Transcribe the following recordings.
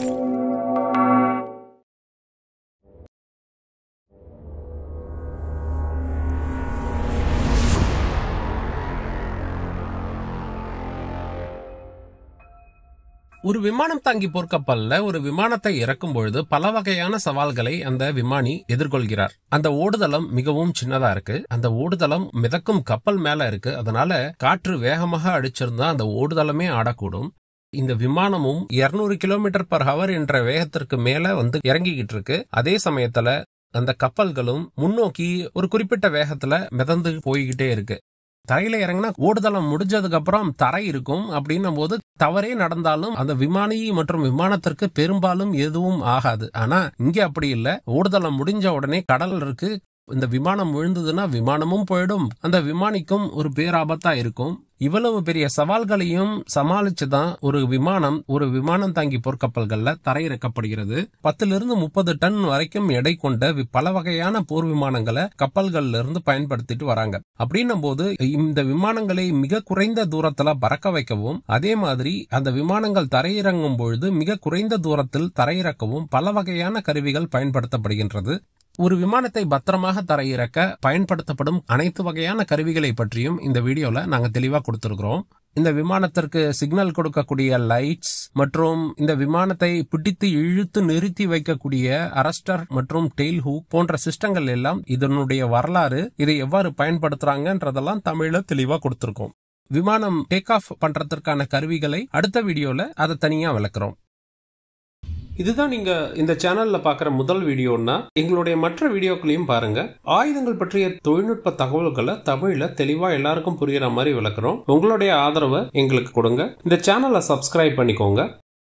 ஒரு விமானம் தாங்கி போர்க்கப்பல்ல ஒரு விமானத்தை இறக்கும் பொழுது பல வகையான சவால்களை அந்த விமானி எதிர்கொள்கிறார் அந்த ஓடுதளம் மிகவும் சின்னதா இருக்கு அந்த ஓடுதளம் மிதக்கும் கப்பல் மேல இருக்கு அதனால காற்று வேகமாக அடிச்சிருந்தா அந்த ஓடுதளமே ஆடக்கூடும் இந்த விமானமும் 200 கிலோமீட்டர் பர் ஹவர் என்ற வேகத்திற்கு மேல வந்து இறங்கிக்கிட்டு இருக்கு அதே சமயத்துல அந்த கப்பல்களும் முன்னோக்கி ஒரு குறிப்பிட்ட வேகத்துல மிதந்து போய்கிட்டே இருக்கு தரையில இறங்கினா ஓடுதளம் முடிஞ்சதுக்கு அப்புறம் தரை இருக்கும் அப்படின்னும் போது தவறே நடந்தாலும் அந்த விமானி மற்றும் விமானத்திற்கு பெரும்பாலும் எதுவும் ஆகாது ஆனா இங்க அப்படி இல்ல ஓடுதளம் முடிஞ்ச உடனே கடல் இருக்கு இந்த விமானம் விழுந்ததுன்னா விமானமும் போயிடும் அந்த விமானிக்கும் ஒரு பேராபத்தா இருக்கும் இவ்வளவு பெரிய சவால்களையும் சமாளிச்சுதான் ஒரு விமானம் ஒரு விமானம் தாங்கி போர்க்கப்பல்கள்ல தரையிறக்கப்படுகிறது பத்துல இருந்து முப்பது டன் வரைக்கும் எடை கொண்ட வி- பல வகையான போர் விமானங்களை கப்பல்கள்ல இருந்து பயன்படுத்திட்டு வராங்க அப்படின்னும் போது இந்த விமானங்களை மிக குறைந்த தூரத்துல பறக்க வைக்கவும் அதே மாதிரி அந்த விமானங்கள் தரையிறங்கும் பொழுது மிக குறைந்த தூரத்தில் தரையிறக்கவும் பல வகையான கருவிகள் பயன்படுத்தப்படுகின்றது ஒரு விமானத்தை பத்திரமாக தரையிறக்க பயன்படுத்தப்படும் அனைத்து வகையான கருவிகளை பற்றியும் இந்த வீடியோல நாங்க தெளிவா கொடுத்திருக்கிறோம் இந்த விமானத்திற்கு சிக்னல் கொடுக்கக்கூடிய லைட்ஸ் மற்றும் இந்த விமானத்தை பிடித்து இழுத்து நிறுத்தி வைக்கக்கூடிய அரஸ்டர் மற்றும் டெயில் ஹூக் போன்ற சிஸ்டங்கள் எல்லாம் இதனுடைய வரலாறு இதை எவ்வாறு பயன்படுத்துறாங்கன்றதெல்லாம் தமிழ்ல தெளிவா கொடுத்திருக்கோம் விமானம் டேக் ஆஃப் பண்றதற்கான கருவிகளை அடுத்த வீடியோல அதை தனியா விளக்குறோம் இதுதான் நீங்க இந்த சேனல்ல பார்க்குற முதல் வீடியோன்னா எங்களுடைய மற்ற வீடியோக்களையும் பாருங்க ஆயுதங்கள் பற்றிய தொழில்நுட்ப தகவல்களை தமிழ்ல தெளிவா எல்லாருக்கும் புரியுற மாதிரி விளக்குறோம் உங்களுடைய ஆதரவை எங்களுக்கு கொடுங்க இந்த சேனலை சப்ஸ்கிரைப் பண்ணிக்கோங்க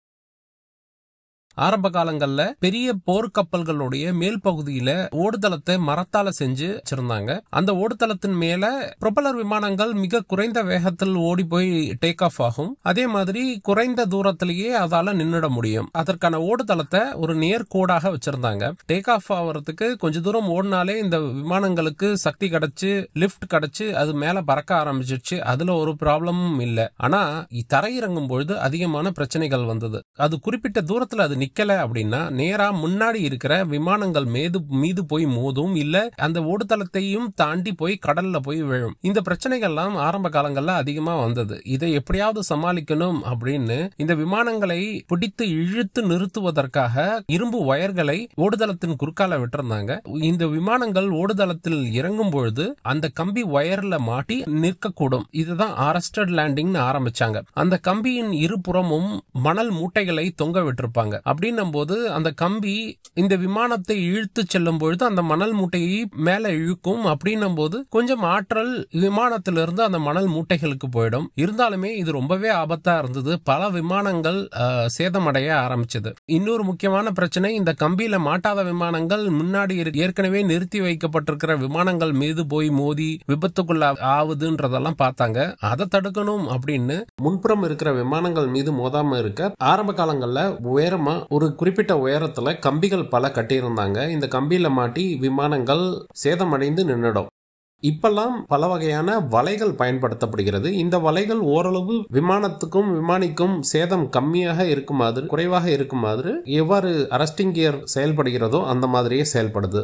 ஆரம்ப காலங்கள்ல பெரிய போர்க்கப்பல்களுடைய மேல் பகுதியில ஓடுதளத்தை மரத்தால செஞ்சு வச்சிருந்தாங்க அந்த ஓடுதளத்தின் மேல ப்ரொபலர் விமானங்கள் மிக குறைந்த வேகத்தில் ஓடி போய் டேக் ஆஃப் ஆகும் அதே மாதிரி குறைந்த தூரத்திலேயே அதால நின்னுட முடியும் அதற்கான ஓடுதளத்தை ஒரு நேர்கோடாக வச்சிருந்தாங்க டேக் ஆஃப் ஆகிறதுக்கு கொஞ்ச தூரம் ஓடினாலே இந்த விமானங்களுக்கு சக்தி கிடைச்சு லிஃப்ட் கிடைச்சு அது மேல பறக்க ஆரம்பிச்சிருச்சு அதுல ஒரு ப்ராப்ளமும் இல்ல ஆனா இ- தரையிறங்கும் பொழுது அதிகமான பிரச்சனைகள் வந்தது அது குறிப்பிட்ட தூரத்துல அது நிக்கல அப்படின்னா நேரா முன்னாடி இருக்கிற விமானங்கள் மீது மீது போய் மோதும் இல்ல அந்த ஓடுதளத்தையும் தாண்டி போய் கடல்ல போய் விழும் இந்த பிரச்சனைகள்லாம் ஆரம்ப காலங்கள்ல அதிகமா வந்தது இதை எப்படியாவது சமாளிக்கணும் அப்படின்னு இந்த விமானங்களை பிடித்து இழுத்து நிறுத்துவதற்காக இரும்பு வயர்களை ஓடுதளத்தின் குறுக்கால விட்டிருந்தாங்க இந்த விமானங்கள் ஓடுதளத்தில் இறங்கும் பொழுது அந்த கம்பி வயர்ல மாட்டி நிற்கக்கூடும் இதுதான் ஆரஸ்டட் லேண்டிங்னு ஆரம்பிச்சாங்க அந்த கம்பியின் இருபுறமும் மணல் மூட்டைகளை தொங்க விட்டிருப்பாங்க அப்படின்னும் போது அந்த கம்பி இந்த விமானத்தை இழுத்து செல்லும் பொழுது அந்த மணல் மூட்டையை மேல இழுக்கும் அப்படின்னும் போது கொஞ்சம் ஆற்றல் விமானத்திலிருந்து அந்த மணல் மூட்டைகளுக்கு போயிடும் இருந்தாலுமே இது ரொம்பவே ஆபத்தா இருந்தது பல விமானங்கள் அஹ், சேதமடைய ஆரம்பிச்சது இன்னொரு முக்கியமான பிரச்சனை இந்த கம்பியில மாட்டாத விமானங்கள் முன்னாடி இரு- ஏற்கனவே நிறுத்தி வைக்கப்பட்டிருக்கிற விமானங்கள் மீது போய் மோதி விபத்துக்குள்ள ஆகுதுன்றதெல்லாம் பார்த்தாங்க அதை தடுக்கணும் அப்படின்னு முன்புறம் இருக்கிற விமானங்கள் மீது மோதாம இருக்க ஆரம்ப காலங்கள்ல உயரமா ஒரு குறிப்பிட்ட உயரத்துல கம்பிகள் பல கட்டியிருந்தாங்க இந்த கம்பியில மாட்டி விமானங்கள் சேதமடைந்து நின்னுடும் இப்பெல்லாம் பல வகையான வலைகள் பயன்படுத்தப்படுகிறது இந்த வலைகள் ஓரளவு விமானத்துக்கும் விமானிக்கும் சேதம் கம்மியாக இருக்குமாறு குறைவாக இருக்குமாறு எவ்வாறு அரஸ்டிங் கியர் செயல்படுகிறதோ அந்த மாதிரியே செயல்படுது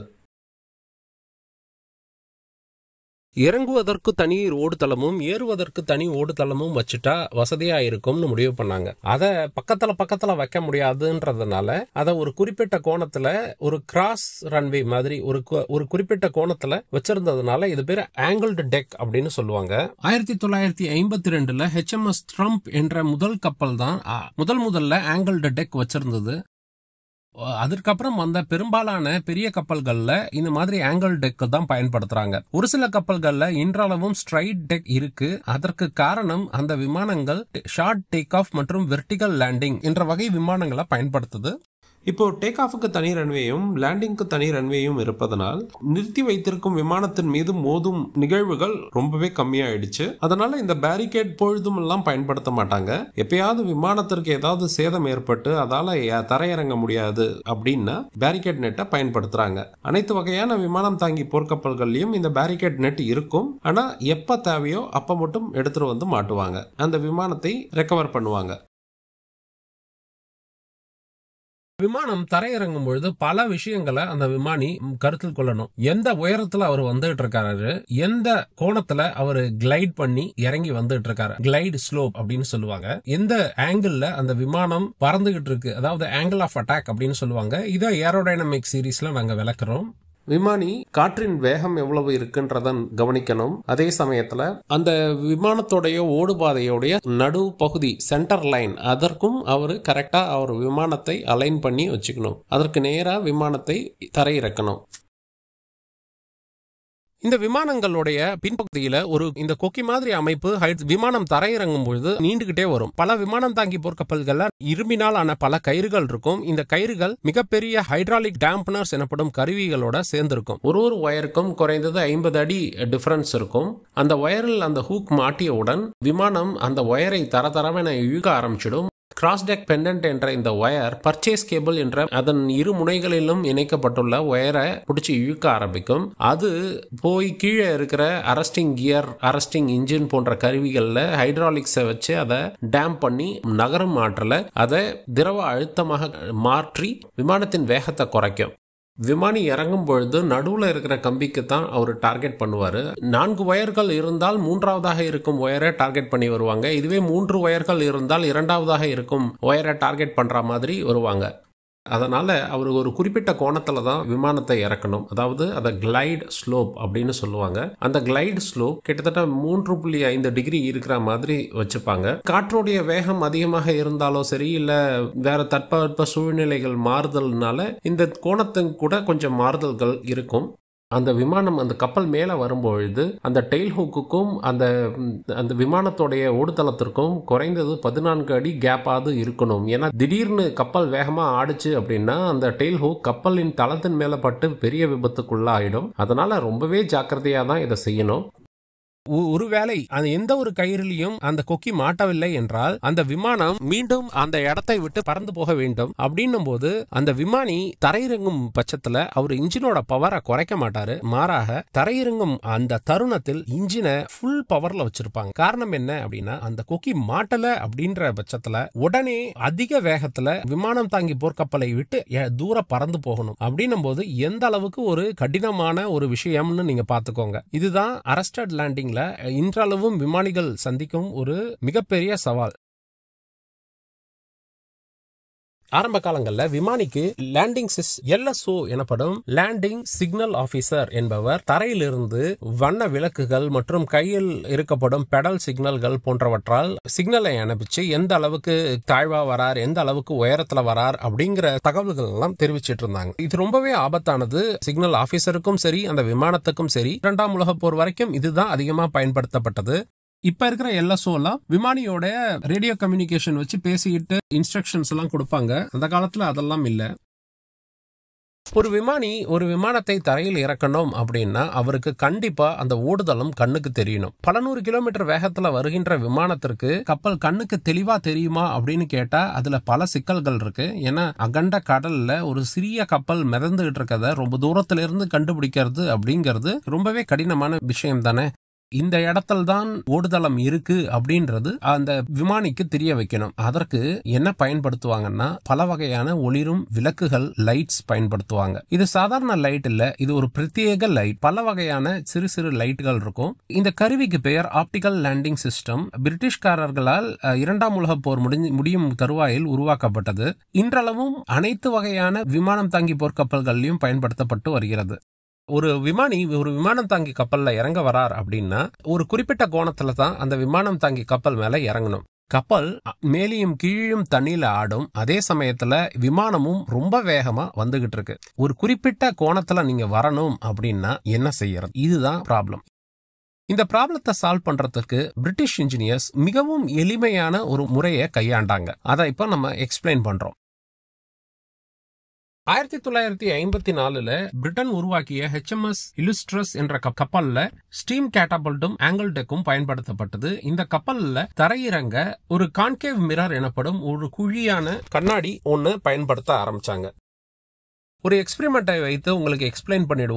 இறங்குவதற்கு தனி ஓடுதளமும் ஏறுவதற்கு தனி ஓடுதளமும் வச்சுட்டா வசதியா இருக்கும்னு முடிவு பண்ணாங்க அத பக்கத்துல பக்கத்துல வைக்க முடியாதுன்றதுனால அத ஒரு குறிப்பிட்ட கோணத்துல ஒரு கிராஸ் ரன்வே மாதிரி ஒரு கு- ஒரு குறிப்பிட்ட கோணத்துல வச்சிருந்ததுனால இது பேர் ஆங்கிள்டு டெக் அப்படின்னு சொல்லுவாங்க ஆயிரத்தி தொள்ளாயிரத்தி ஐம்பத்தி ரெண்டுல ஹெச்எம்எஸ் ட்ரம்ப் என்ற முதல் கப்பல் தான் அ, முதல் முதல்ல ஆங்கிள்டு டெக் வச்சிருந்தது அஹ் அதற்கப்புறம் வந்த பெரும்பாலான பெரிய கப்பல்கள்ல இந்த மாதிரி ஆங்கிள் டெக் தான் பயன்படுத்துறாங்க ஒரு சில கப்பல்கள்ல இன்றளவும் ஸ்ட்ரைட் டெக் இருக்கு அதற்கு காரணம் அந்த விமானங்கள் ஷார்ட் டேக் ஆஃப் மற்றும் வெர்டிகல் லேண்டிங் என்ற வகை விமானங்களை பயன்படுத்துது இப்போ டேக் ஆஃபுக்கு தனி ரன்வேயும் லேண்டிங்க்கு தனி ரன்வேயும் இருப்பதனால் நிறுத்தி வைத்திருக்கும் விமானத்தின் மீது மோதும் நிகழ்வுகள் ரொம்பவே கம்மியாயிடுச்சு அதனால இந்த பேரிகேட் பொழுதும் எல்லாம் பயன்படுத்த மாட்டாங்க எப்பயாவது விமானத்திற்கு ஏதாவது சேதம் ஏற்பட்டு அதால ய- தரையிறங்க முடியாது அப்படின்னா பேரிகேட் நெட்டை பயன்படுத்துறாங்க அனைத்து வகையான விமானம் தாங்கி போர்க்கப்பல்கள்லயும் இந்த பேரிகேட் நெட் இருக்கும் ஆனா எப்ப தேவையோ அப்ப மட்டும் எடுத்துட்டு வந்து மாட்டுவாங்க அந்த விமானத்தை ரெக்கவர் பண்ணுவாங்க விமானம் தரையிறங்கும் பொழுது பல விஷயங்களை அந்த விமானி கருத்தில் கொள்ளணும் எந்த உயரத்துல அவர் வந்துட்டு இருக்காரு எந்த கோணத்துல அவர் கிளைட் பண்ணி இறங்கி வந்துட்டு இருக்காரு கிளைட் ஸ்லோப் அப்படின்னு சொல்லுவாங்க எந்த ஆங்கிள் அந்த விமானம் பறந்துகிட்டு இருக்கு அதாவது ஆங்கிள் ஆஃப் அட்டாக் அப்படின்னு சொல்லுவாங்க இதை ஏரோடைனமிக் சீரீஸ்ல நாங்க விளக்குறோம் விமானி காற்றின் வேகம் எவ்வளவு இருக்குன்றத கவனிக்கணும் அதே சமயத்துல அந்த விமானத்தோடைய ஓடுபாதையோடைய நடு பகுதி சென்டர் லைன் அதற்கும் அவர் கரெக்டா அவர் விமானத்தை அலைன் பண்ணி வச்சுக்கணும் அதற்கு நேரா விமானத்தை தரையிறக்கணும் இந்த விமானங்களுடைய பின்பகுதியில ஒரு இந்த கொக்கி மாதிரி அமைப்பு ஹைட்- விமானம் தரையிறங்கும் பொழுது நீண்டுகிட்டே வரும் பல விமானம் தாங்கி போர்க்கப்பல்கள்ல இரும்பினால் ஆன பல கயிறுகள் இருக்கும் இந்த கயிறுகள் மிகப்பெரிய ஹைட்ராலிக் டேம்பனர்ஸ் எனப்படும் கருவிகளோட சேர்ந்திருக்கும் ஒரு ஒரு ஒயருக்கும் குறைந்தது ஐம்பது அடி டிஃபரன்ஸ் இருக்கும் அந்த ஒயரில் அந்த ஹூக் மாட்டியவுடன் விமானம் அந்த ஒயரை தர தரவென இழுக்க ஆரம்பிச்சிடும் கிராஸ் டெக் பெண்டன்ட் என்ற இந்த ஒயர் பர்ச்சேஸ் கேபிள் என்ற அதன் இரு முனைகளிலும் இணைக்கப்பட்டுள்ள ஒயரை பிடிச்சி இழுக்க ஆரம்பிக்கும் அது போய் கீழே இருக்கிற அரஸ்டிங் கியர் அரஸ்டிங் இன்ஜின் போன்ற கருவிகளில் ஹைட்ராலிக்ஸை வச்சு அதை டேம் பண்ணி நகரும் ஆற்றலை அதை திரவ அழுத்தமாக மாற்றி விமானத்தின் வேகத்தை குறைக்கும் விமானி இறங்கும் பொழுது நடுவுல இருக்கிற கம்பிக்கு தான் அவர் டார்கெட் பண்ணுவாரு நான்கு ஒயர்கள் இருந்தால் மூன்றாவதாக இருக்கும் ஒயரை டார்கெட் பண்ணி வருவாங்க இதுவே மூன்று ஒயர்கள் இருந்தால் இரண்டாவதாக இருக்கும் ஒயரை டார்கெட் பண்ற மாதிரி வருவாங்க அதனால அவர் ஒரு குறிப்பிட்ட கோணத்துல தான் விமானத்தை இறக்கணும் அதாவது அதை கிளைட் ஸ்லோப் அப்படின்னு சொல்லுவாங்க அந்த கிளைட் ஸ்லோப் கிட்டத்தட்ட மூன்று புள்ளி ஐந்து டிகிரி இருக்கிற மாதிரி வச்சுப்பாங்க காற்றுடைய வேகம் அதிகமாக இருந்தாலும் சரி இல்ல வேற தட்பவெப்ப சூழ்நிலைகள் மாறுதல்னால இந்த கோணத்துக்கு கூட கொஞ்சம் மாறுதல்கள் இருக்கும் அந்த விமானம் அந்த கப்பல் மேலே வரும்பொழுது அந்த டெயில் ஹூக்குக்கும் அந்த ம், அந்த விமானத்தோடைய ஓடுதளத்திற்கும் குறைந்தது பதினான்கு அடி கேப்பாவது இருக்கணும் ஏன்னா திடீர்னு கப்பல் வேகமாக ஆடுச்சு அப்படின்னா அந்த டெயில் ஹூக் கப்பலின் தளத்தின் மேலே பட்டு பெரிய விபத்துக்குள்ள ஆயிடும் அதனால ரொம்பவே ஜாக்கிரதையாக தான் இதை செய்யணும் ஒ- ஒருவேளை அந்த எந்த ஒரு கயிறிலையும் அந்த கொக்கி மாட்டவில்லை என்றால் அந்த விமானம் மீண்டும் அந்த இடத்தை விட்டு பறந்து போக வேண்டும் அப்படின்னும் போது அந்த விமானி தரையிறங்கும் பட்சத்துல அவர் இன்ஜினோட பவரை குறைக்க மாட்டாரு மாறாக தரையிறங்கும் அந்த தருணத்தில் இன்ஜினை ஃபுல் பவர்ல வச்சிருப்பாங்க காரணம் என்ன அப்படின்னா அந்த கொக்கி மாட்டல அப்படின்ற பட்சத்துல உடனே அதிக வேகத்துல விமானம் தாங்கி போர்க்கப்பலை விட்டு எ- தூர பறந்து போகணும் அப்படின்னும் போது எந்த அளவுக்கு ஒரு கடினமான ஒரு விஷயம்னு நீங்க பாத்துக்கோங்க இதுதான் அரஸ்டட் லேண்டிங்ல இன்றளவும் விமானிகள் சந்திக்கும் ஒரு மிகப்பெரிய சவால் ஆரம்ப காலங்களில் விமானிக்கு லேண்டிங் சிஸ் எல்எஸ்ஓ எனப்படும் லேண்டிங் சிக்னல் ஆபீசர் என்பவர் தரையிலிருந்து வண்ண விளக்குகள் மற்றும் கையில் இருக்கப்படும் பெடல் சிக்னல்கள் போன்றவற்றால் சிக்னலை அனுப்பிச்சு எந்த அளவுக்கு தாழ்வா வரார் எந்த அளவுக்கு உயரத்துல வரார் அப்படிங்கிற தகவல்கள் எல்லாம் தெரிவிச்சிட்டு இருந்தாங்க இது ரொம்பவே ஆபத்தானது சிக்னல் ஆபீசருக்கும் சரி அந்த விமானத்துக்கும் சரி இரண்டாம் உலகப் போர் வரைக்கும் இதுதான் அதிகமா பயன்படுத்தப்பட்டது இப்ப இருக்கிற எல்எஸ்ஓ எல்லாம் விமானியோட ரேடியோ கம்யூனிகேஷன் வச்சு பேசிக்கிட்டு இன்ஸ்ட்ரக்ஷன்ஸ் எல்லாம் கொடுப்பாங்க அந்த காலத்துல அதெல்லாம் இல்ல ஒரு விமானி ஒரு விமானத்தை தரையில் இறக்கணும் அப்படின்னா அவருக்கு கண்டிப்பா அந்த ஓடுதளம் கண்ணுக்கு தெரியணும் பல நூறு கிலோமீட்டர் வேகத்துல வருகின்ற விமானத்திற்கு கப்பல் கண்ணுக்கு தெளிவா தெரியுமா அப்படின்னு கேட்டா அதுல பல சிக்கல்கள் இருக்கு ஏன்னா அகண்ட கடல்ல ஒரு சிறிய கப்பல் மிதந்துகிட்டு இருக்கத ரொம்ப தூரத்துல இருந்து கண்டுபிடிக்கிறது அப்படிங்கிறது ரொம்பவே கடினமான விஷயம் தானே இந்த இடத்துல தான் ஓடுதளம் இருக்கு அப்படின்றது அந்த விமானிக்கு தெரிய வைக்கணும் அதற்கு என்ன பயன்படுத்துவாங்கன்னா பல வகையான ஒளிரும் விளக்குகள் லைட்ஸ் பயன்படுத்துவாங்க இது சாதாரண லைட் இல்ல இது ஒரு பிரத்யேக லைட் பல வகையான சிறு சிறு லைட்டுகள் இருக்கும் இந்த கருவிக்கு பெயர் ஆப்டிகல் லேண்டிங் சிஸ்டம் பிரிட்டிஷ்காரர்களால் அஹ், இரண்டாம் உலகப் போர் முடிஞ்சு முடியும் தருவாயில் உருவாக்கப்பட்டது இன்றளவும் அனைத்து வகையான விமானம் தாங்கி போர்க்கப்பல்கள்லயும் பயன்படுத்தப்பட்டு வருகிறது ஒரு விமானி ஒரு விமானம் தாங்கி கப்பல்ல இறங்க வரார் அப்படின்னா ஒரு குறிப்பிட்ட கோணத்துல தான் அந்த விமானம் தாங்கி கப்பல் மேல இறங்கணும் கப்பல் மேலேயும் கீழும் தண்ணியில ஆடும் அதே சமயத்துல விமானமும் ரொம்ப வேகமா வந்துகிட்டு இருக்கு ஒரு குறிப்பிட்ட கோணத்துல நீங்க வரணும் அப்படின்னா என்ன செய்யறது இதுதான் ப்ராப்ளம் இந்த ப்ராப்ளத்தை சால்வ் பண்றதுக்கு பிரிட்டிஷ் இன்ஜினியர்ஸ் மிகவும் எளிமையான ஒரு முறையை கையாண்டாங்க அதை இப்போ நம்ம எக்ஸ்பிளைன் பண்றோம் ஆயிரத்தி தொள்ளாயிரத்தி ஐம்பத்தி நாலுல பிரிட்டன் உருவாக்கிய ஹெச்எம்எஸ் இலுஸ்ட்ரஸ் என்ற கப்- கப்பல்ல ஸ்டீம் கேட்டபல்ட்டும் ஆங்கிள் டெக்கும் பயன்படுத்தப்பட்டது இந்த கப்பல்ல தரையிறங்க ஒரு கான்கேவ் மிரர் எனப்படும் ஒரு குழியான கண்ணாடி ஒன்னு பயன்படுத்த ஆரம்பிச்சாங்க ஒரு எக்ஸ்பெரிமெண்ட்டை வைத்து உங்களுக்கு எக்ஸ்பிளைன் பண்ணிடுவோம்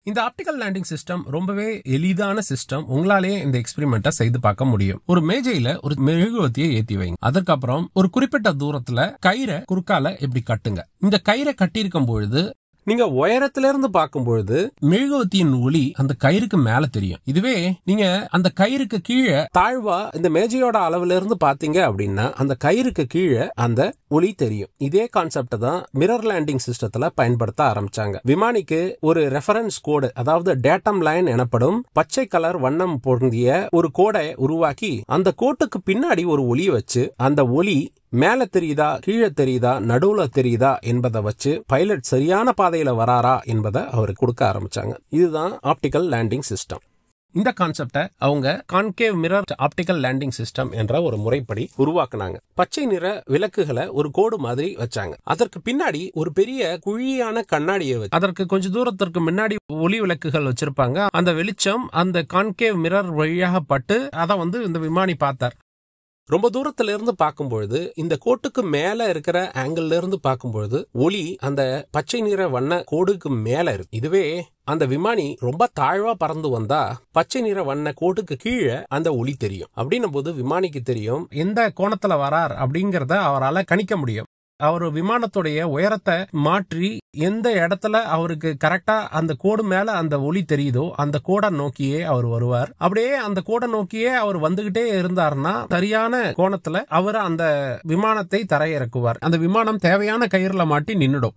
இந்த ஆப்டிக்கல் லேண்டிங் சிஸ்டம் ரொம்பவே எளிதான சிஸ்டம் உங்களாலே இந்த எக்ஸ்பெரிமெண்ட்டை செய்து பார்க்க முடியும் ஒரு மேஜையில ஒரு மெழுகுவத்தியை ஏத்தி வைங்க அதற்கப்புறம் ஒரு குறிப்பிட்ட தூரத்துல கயிறை குறுக்கால இப்படி கட்டுங்க இந்த கயிறை கட்டியிருக்கும் பொழுது நீங்க உயரத்துல இருந்து பார்க்கும் பொழுது மெழுகுவத்தியின் ஒளி அந்த கயிறுக்கு மேல தெரியும் இதுவே நீங்க அந்த கயிறுக்கு கீழே தாழ்வா இந்த மேஜையோட அளவுல இருந்து பாத்தீங்க அப்படின்னா அந்த கயிறுக்கு கீழே அந்த ஒளி தெரியும் இதே கான்செப்ட் தான் மிரர் லேண்டிங் சிஸ்டத்துல பயன்படுத்த ஆரம்பிச்சாங்க விமானிக்கு ஒரு ரெஃபரன்ஸ் கோடு அதாவது டேட்டம் லைன் எனப்படும் பச்சை கலர் வண்ணம் பொருந்திய ஒரு கோடை உருவாக்கி அந்த கோட்டுக்கு பின்னாடி ஒரு ஒளி வச்சு அந்த ஒளி மேல தெரியுதா கீழே தெரியுதா நடுவுல தெரியுதா என்பதை வச்சு பைலட் சரியான பாதையில வராரா என்பதை அவருக்கு கொடுக்க ஆரம்பிச்சாங்க இதுதான் ஆப்டிக்கல் லேண்டிங் சிஸ்டம் இந்த கான்செப்டை அவங்க concave mirror optical landing system என்ற ஒரு முறைப்படி உருவாக்குனாங்க பச்சை நிற விளக்குகளை ஒரு கோடு மாதிரி வச்சாங்க அதற்கு பின்னாடி ஒரு பெரிய குழியான கண்ணாடியை வச்சு அதற்கு கொஞ்ச தூரத்திற்கு முன்னாடி ஒளி விளக்குகள் வச்சிருப்பாங்க அந்த வெளிச்சம் அந்த கான்கேவ் மிரர் வழியாக பட்டு அதை வந்து இந்த விமானி பார்த்தார் ரொம்ப தூரத்துல இருந்து பார்க்கும்பொழுது இந்த கோட்டுக்கு மேல இருக்கிற ஆங்கிள் இருந்து பார்க்கும்பொழுது ஒளி அந்த பச்சை நிற வண்ண கோடுக்கு மேல இருக்கு இதுவே அந்த விமானி ரொம்ப தாழ்வா பறந்து வந்தா பச்சை நிற வண்ண கோட்டுக்கு கீழே அந்த ஒளி தெரியும் அப்படின்னும் போது விமானிக்கு தெரியும் எந்த கோணத்துல வரார் அப்படிங்கறத அவரால் கணிக்க முடியும் அவர் விமானத்துடைய உயரத்தை மாற்றி எந்த இடத்துல அவருக்கு கரெக்டா அந்த கோடு மேல அந்த ஒளி தெரியுதோ அந்த கோடை நோக்கியே அவர் வருவார் அப்படியே அந்த கோடை நோக்கியே அவர் வந்துகிட்டே இருந்தார்னா சரியான கோணத்துல அவர் அந்த விமானத்தை தரையிறக்குவார் அந்த விமானம் தேவையான கயிறுல மாட்டி நின்னுடும்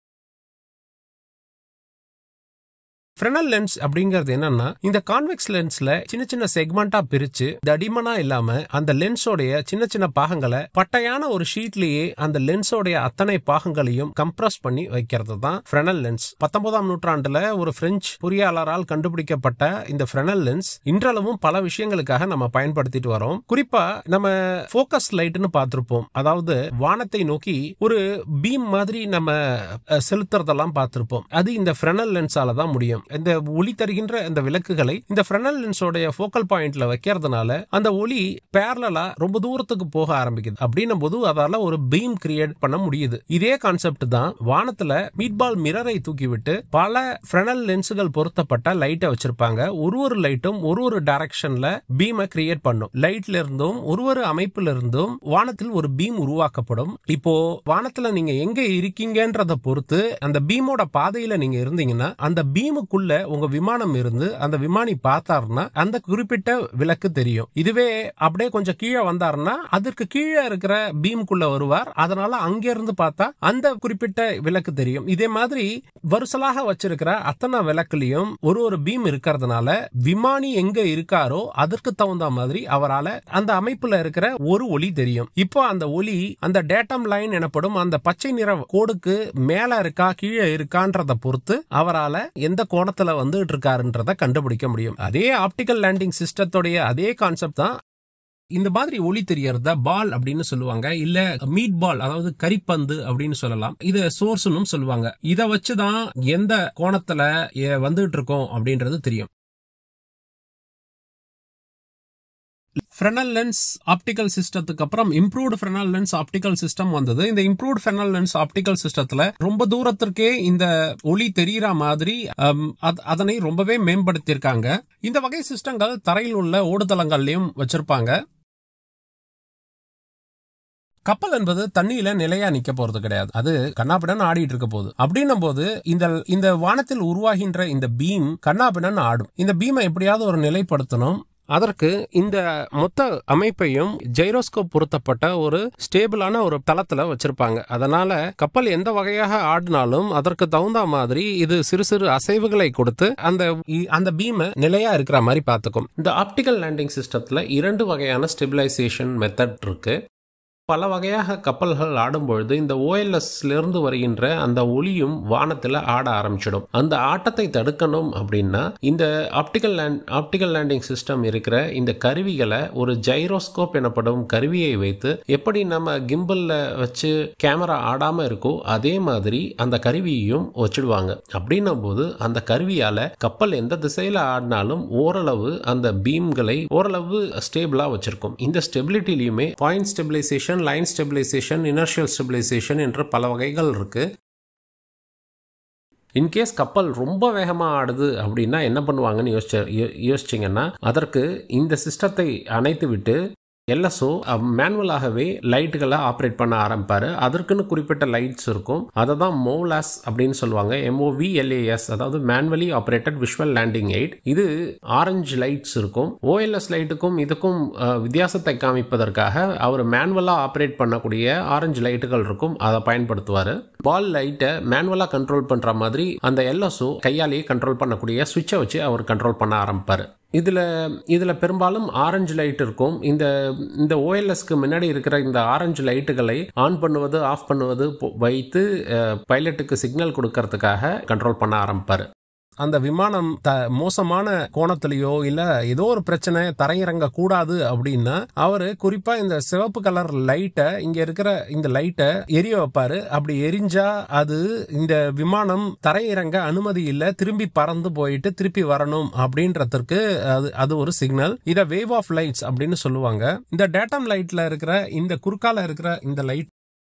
ஃப்ரெனல் லென்ஸ் அப்படிங்கிறது என்னன்னா இந்த கான்வெக்ஸ் லென்ஸ்ல சின்ன சின்ன செக்மெண்டா பிரிச்சு தடிமனா இல்லாம அந்த லென்ஸோடைய சின்ன சின்ன பாகங்களை பட்டையான ஒரு ஷீட்லயே அந்த லென்ஸோடைய அத்தனை பாகங்களையும் கம்ப்ரஸ் பண்ணி வைக்கிறது தான் ஃப்ரெனல் லென்ஸ் பத்தொன்பதாம் நூற்றாண்டுல ஒரு பிரெஞ்சு பொறியாளரால் கண்டுபிடிக்கப்பட்ட இந்த ஃப்ரெனல் லென்ஸ் இன்றளவும் பல விஷயங்களுக்காக நம்ம பயன்படுத்திட்டு வரோம் குறிப்பா நம்ம போக்கஸ் லைட்னு பார்த்திருப்போம் அதாவது வானத்தை நோக்கி ஒரு பீம் மாதிரி நம்ம அஹ், செலுத்துறதெல்லாம் பார்த்திருப்போம் அது இந்த ஃப்ரெனல் லென்ஸால தான் முடியும் இந்த ஒளி தருகின்ற இந்த விளக்குகளை இந்த ஃப்ரெனல் லென்ஸோடைய ஃபோக்கல் பாயிண்ட்ல வைக்கிறதுனால அந்த ஒளி பேரலா ரொம்ப தூரத்துக்கு போக ஆரம்பிக்குது அப்படின்னும் போது அதால ஒரு பீம் கிரியேட் பண்ண முடியுது இதே கான்செப்ட் தான் வானத்துல மீட்பால் மிரரை தூக்கிவிட்டு பல ஃப்ரெனல் லென்ஸுகள் பொருத்தப்பட்ட லைட்டை வச்சிருப்பாங்க ஒரு ஒரு லைட்டும் ஒரு ஒரு டைரக்ஷன்ல பீமை கிரியேட் பண்ணும் லைட்ல இருந்தும் ஒரு ஒரு அமைப்புல இருந்தும் வானத்தில் ஒரு பீம் உருவாக்கப்படும் இப்போ வானத்துல நீங்க எங்க இருக்கீங்கன்றத பொறுத்து அந்த பீமோட பாதையில நீங்க இருந்தீங்கன்னா அந்த பீமுக்குள்ள உங்க விமானம் இருந்து அந்த விமானி பார்த்தாருன்னா அந்த குறிப்பிட்ட விளக்கு தெரியும் இதுவே அப்படியே கொஞ்சம் கீழே வந்தாருன்னா அதற்கு கீழே இருக்கிற பீமுக்குள்ள வருவார் அதனால அங்க இருந்து பார்த்தா அந்த குறிப்பிட்ட விளக்கு தெரியும் இதே மாதிரி வருசலாக வச்சிருக்கிற அத்தனை விளக்குலயும் ஒரு ஒரு பீம் இருக்கிறதுனால விமானி எங்க இருக்காரோ அதற்கு தகுந்த மாதிரி அவரால அந்த அமைப்புல இருக்கிற ஒரு ஒளி தெரியும் இப்போ அந்த ஒளி அந்த டேட்டம் லைன் எனப்படும் அந்த பச்சை நிற கோடுக்கு மேல இருக்கா கீழே இருக்கான்றத பொறுத்து அவரால எந்த கோணத்துல வந்துட்டு இருக்காருன்றத கண்டுபிடிக்க முடியும் அதே ஆப்டிக்கல் லேண்டிங் சிஸ்டத்தோடைய அதே கான்செப்ட் தான் இந்த மாதிரி ஒளி தெரியறத பால் அப்படின்னு சொல்லுவாங்க இல்ல மீட் பால் அதாவது கரிப்பந்து அப்படின்னு சொல்லலாம் இத சோர்ஸ்னும் சொல்லுவாங்க இத வச்சுதான் எந்த கோணத்துல எ- வந்துட்டு இருக்கோம் அப்படின்றது தெரியும் ஃப்ரெனல் லென்ஸ் ஆப்டிக்கல் சிஸ்டத்துக்கு அப்புறம் improved Fresnel lens optical system வந்தது இந்த இம்ப்ரூவ்ட் ஃப்ரெனல் லென்ஸ் ஆப்டிக்கல் சிஸ்டத்துல ரொம்ப தூரத்திற்கே இந்த ஒளி தெரிகிற மாதிரி அம், அத- அதனை ரொம்பவே மேம்படுத்தியிருக்காங்க இந்த வகை சிஸ்டங்கள் தரையில் உள்ள ஓடுதளங்கள்லயும் வச்சிருப்பாங்க கப்பல் என்பது தண்ணியில நிலையா நிக்க போறது கிடையாது அது கண்ணாபிடன் ஆடிட்டு இருக்க போகுது அப்படின்னும் போது இந்த இந்த வானத்தில் உருவாகின்ற இந்த பீம் கண்ணாபிடன் ஆடும் இந்த பீமை எப்படியாவது ஒரு நிலைப்படுத்தணும் அதற்கு இந்த மொத்த அமைப்பையும் ஜைரோஸ்கோப் பொருத்தப்பட்ட ஒரு ஸ்டேபிளான ஒரு தளத்துல வச்சிருப்பாங்க அதனால கப்பல் எந்த வகையாக ஆடினாலும் அதற்கு தகுந்த மாதிரி இது சிறு சிறு அசைவுகளை கொடுத்து அந்த இ- அந்த பீமை நிலையா இருக்கிற மாதிரி பார்த்துக்கும் இந்த ஆப்டிக்கல் லேண்டிங் சிஸ்டத்துல இரண்டு வகையான ஸ்டெபிலைசேஷன் மெத்தட் இருக்கு பல வகையாக கப்பல்கள் ஆடும்பொழுது இந்த ஓஎல்எஸ்ல இருந்து வருகின்ற அந்த ஒளியும் வானத்துல ஆட ஆரம்பிச்சிடும் அந்த ஆட்டத்தை தடுக்கணும் அப்படின்னா இந்த optical land optical landing system இருக்கிற இந்த கருவிகளை ஒரு ஜைரோஸ்கோப் எனப்படும் கருவியை வைத்து எப்படி நம்ம கிம்பல்ல வச்சு கேமரா ஆடாம இருக்கோ அதே மாதிரி அந்த கருவியையும் வச்சிடுவாங்க அப்படின்னும் போது அந்த கருவியால கப்பல் எந்த திசையில ஆடினாலும் ஓரளவு அந்த பீம்களை ஓரளவு ஸ்டேபிளா வச்சிருக்கும் இந்த ஸ்டெபிலிட்டிலையுமே point stabilisation line stabilisation inertial stabilisation என்ற பல வகைகள் இருக்கு இன்கேஸ் கப்பல் ரொம்ப வேகமா ஆடுது அப்படின்னா என்ன பண்ணுவாங்கன்னு யோசிச்ச யோ- யோசிச்சீங்கன்னா அதற்கு இந்த சிஸ்டத்தை அணைத்து விட்டு எல்எஸ்ஓ மேனுவலாகவே லைட்டுகளை ஆப்ரேட் பண்ண ஆரம்பிப்பாரு அதற்குன்னு குறிப்பிட்ட லைட்ஸ் இருக்கும் அதை தான் மோலாஸ் அப்படின்னு சொல்லுவாங்க எம்ஓவிஎல்ஏஎஸ் அதாவது manually operated visual landing aid இது ஆரஞ்சு லைட்ஸ் இருக்கும் ஓஎல்எஸ் லைட்டுக்கும் இதுக்கும் அஹ், வித்தியாசத்தை காமிப்பதற்காக அவர் மேனுவலாக ஆப்ரேட் பண்ணக்கூடிய ஆரஞ்சு லைட்டுகள் இருக்கும் அதை பயன்படுத்துவார் பால் லைட்டை மேனுவலாக கண்ட்ரோல் பண்ணுற மாதிரி அந்த எல்எஸ்ஓ கையாலேயே கண்ட்ரோல் பண்ணக்கூடிய சுவிட்சை வச்சு அவர் கண்ட்ரோல் பண்ண ஆரம்பிப்பார் இதில் இதில் பெரும்பாலும் ஆரஞ்சு லைட் இருக்கும் இந்த இந்த ஓஎல்எஸ்க்கு முன்னாடி இருக்கிற இந்த ஆரஞ்சு லைட்டுகளை ஆன் பண்ணுவது ஆஃப் பண்ணுவது பொ- வைத்து பைலட்டுக்கு சிக்னல் கொடுக்கறதுக்காக கண்ட்ரோல் பண்ண ஆரம்பிப்பார் அந்த விமானம் த மோசமான கோணத்திலேயோ இல்ல ஏதோ ஒரு பிரச்சனை தரையிறங்க கூடாது அப்படின்னா அவரு குறிப்பா இந்த சிவப்பு கலர் லைட்டை இங்க இருக்கிற இந்த லைட்டை எரிய வைப்பாரு அப்படி எரிஞ்சா அது இந்த விமானம் தரையிறங்க அனுமதி இல்ல திரும்பி பறந்து போயிட்டு திருப்பி வரணும் அப்படின்றதுக்கு அது அது ஒரு சிக்னல் இத வேவ் ஆஃப் லைட்ஸ் அப்படின்னு சொல்லுவாங்க இந்த டேட்டம் லைட்ல இருக்கிற இந்த குறுக்கால இருக்கிற இந்த லைட்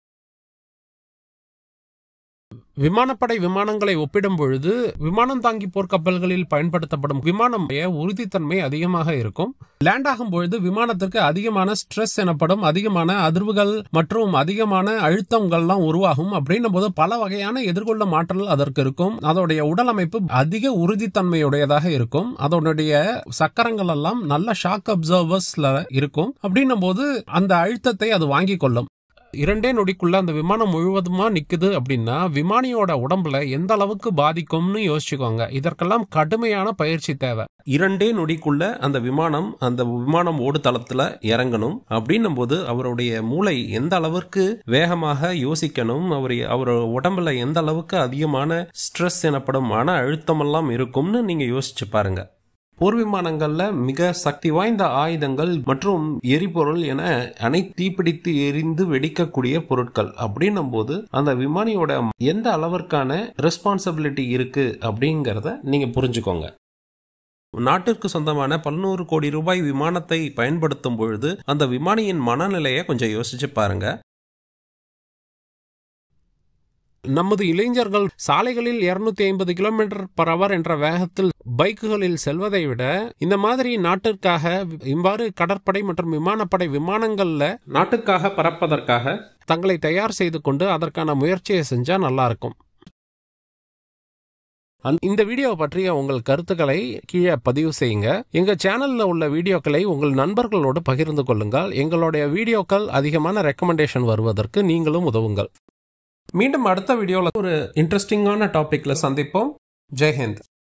விமானப்படை விமானங்களை ஒப்பிடும் பொழுது விமானம் தாங்கி போர்க்கப்பல்களில் பயன்படுத்தப்படும் விமானம் உறுதித்தன்மை அதிகமாக இருக்கும் லேண்ட் ஆகும் பொழுது விமானத்திற்கு அதிகமான ஸ்ட்ரெஸ் எனப்படும் அதிகமான அதிர்வுகள் மற்றும் அதிகமான அழுத்தங்கள்லாம் உருவாகும் அப்படின்னும் போது பல வகையான எதிர்கொள்ளும் ஆற்றல் அதற்கு இருக்கும் அதோடைய உடல் அமைப்பு அதிக உறுதித்தன்மையுடையதாக இருக்கும் அதனுடைய சக்கரங்கள் எல்லாம் நல்ல ஷாக் அப்சர்வர்ஸ்ல இருக்கும் அப்படின்னும் போது அந்த அழுத்தத்தை அது வாங்கிக் கொள்ளும் இரண்டே நொடிக்குள்ள அந்த விமானம் முழுவதுமா நிக்குது அப்படின்னா விமானியோட உடம்புல எந்த அளவுக்கு பாதிக்கும்னு யோசிச்சுக்கோங்க இதற்கெல்லாம் கடுமையான பயிற்சி தேவை இரண்டே நொடிக்குள்ள அந்த விமானம் அந்த விமானம் ஓடுதளத்துல இறங்கணும் அப்படின்னும் போது அவருடைய மூளை எந்த அளவிற்கு வேகமாக யோசிக்கணும் அவர் அவர் உடம்புல எந்த அளவுக்கு அதிகமான ஸ்ட்ரெஸ் எனப்படும் மன அழுத்தமெல்லாம் இருக்கும்னு நீங்க யோசிச்சு பாருங்க போர் விமானங்கள்ல மிக சக்தி வாய்ந்த ஆயுதங்கள் மற்றும் எரிபொருள் என அனைத்து தீப்பிடித்து எரிந்து வெடிக்கக்கூடிய பொருட்கள் அப்படின்னும் போது அந்த விமானியோட எந்த அளவிற்கான ரெஸ்பான்சிபிலிட்டி இருக்கு அப்படிங்கறத நீங்க புரிஞ்சுக்கோங்க நாட்டிற்கு சொந்தமான பல்நூறு கோடி ரூபாய் விமானத்தை பயன்படுத்தும் பொழுது அந்த விமானியின் மனநிலையை கொஞ்சம் யோசிச்சு பாருங்க நமது இளைஞர்கள் சாலைகளில் 250 ஐம்பது கிலோமீட்டர் பர் அவர் என்ற வேகத்தில் பைக்குகளில் செல்வதை விட இந்த மாதிரி நாட்டிற்காக இவ்வாறு கடற்படை மற்றும் விமானப்படை விமானங்கள்ல நாட்டுக்காக பறப்பதற்காக தங்களை தயார் செய்து கொண்டு அதற்கான முயற்சியை செஞ்சா நல்லா இருக்கும் அந்த- இந்த வீடியோவை பற்றிய உங்கள் கருத்துக்களை கீழே பதிவு செய்யுங்க எங்க சேனல்ல உள்ள வீடியோக்களை உங்கள் நண்பர்களோடு பகிர்ந்து கொள்ளுங்கள் எங்களுடைய வீடியோக்கள் அதிகமான ரெக்கமெண்டேஷன் வருவதற்கு நீங்களும் உதவுங்கள் மீண்டும் அடுத்த வீடியோவில் ஒரு இன்ட்ரெஸ்டிங்கான டாபிக்ல சந்திப்போம் ஜெய்ஹிந்த்